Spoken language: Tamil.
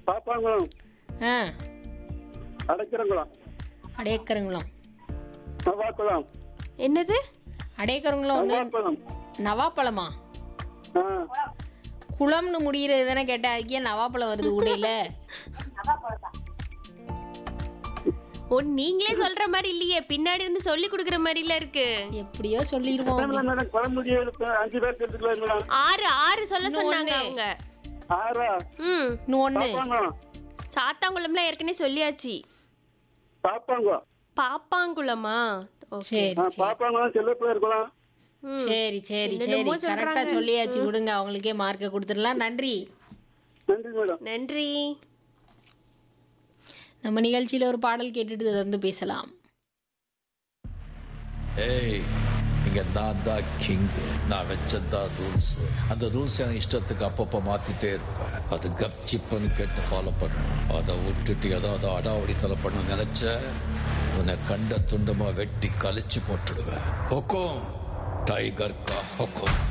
பாப்பாங்குளம் ஆ அடைக்கிறங்குளம் அடையக்கருங்குளம் நவாக்குளம் என்னது அடையக்கருங்குளம் ஒன்று நவாக்குளம் நவாப்பழமா ஆ குளம்னு முடிகிறது தானே கேட்டேன் அதுக்கு ஏன் நவாப்பழம் வருது உடையில ஓ நீங்களே சொல்ற மாதிரி இல்லையே பின்னாடி இருந்து சொல்லி கொடுக்குற மாதிரில இருக்கு எப்படியோ சொல்லிடுவோம் எத்தனை மேடம் பழமுடிய அஞ்சு பேர் எடுத்துக்கலாம் மேடம் ஆறு ஆறு சொல்ல இன்னும் சொன்னாங்க ஒண்ணு. அவங்க ஆறா ம் இன்னும் ஒன்று பாப்பாங்குளம் சாத்தாங்குளம்லாம் ஏற்கனவே சொல்லியாச்சு பாப்பாங்குளம் பாப்பாங்குளமா ஓகே சரி ஆ, சரி பாப்பாங்குளம் செல்லப்பிள்ளை இருக்கலாம் ம் சரி சரி சரி என்னென்னமோ கரெக்டா சொல்றாங்க. சொல்லியாச்சு விடுங்க அவங்களுக்கே மார்க்கை கொடுத்துடலாம் நன்றி நன்றி மேடம் நன்றி நம்ம நிகழ்ச்சியில ஒரு பாடல் கேட்டுட்டு தொடர்ந்து பேசலாம் ஏய் இங்க நான் தான் கிங் நான் வச்சதான் ரூல்ஸ் அந்த ரூல்ஸ் எனக்கு இஷ்டத்துக்கு அப்பப்போ மாத்திட்டே இருப்பேன் அது கப்சிப்புன்னு கேட்டு ஃபாலோ பண்ணணும் அதை விட்டுட்டு ஏதாவது அடாவடித்தலை பண்ண நினைச்ச உன்னை கண்ட துண்டமா வெட்டி கழிச்சு போட்டுடுவேன் ஹொக்கோம் டைகர் கா ஹொக்கோம்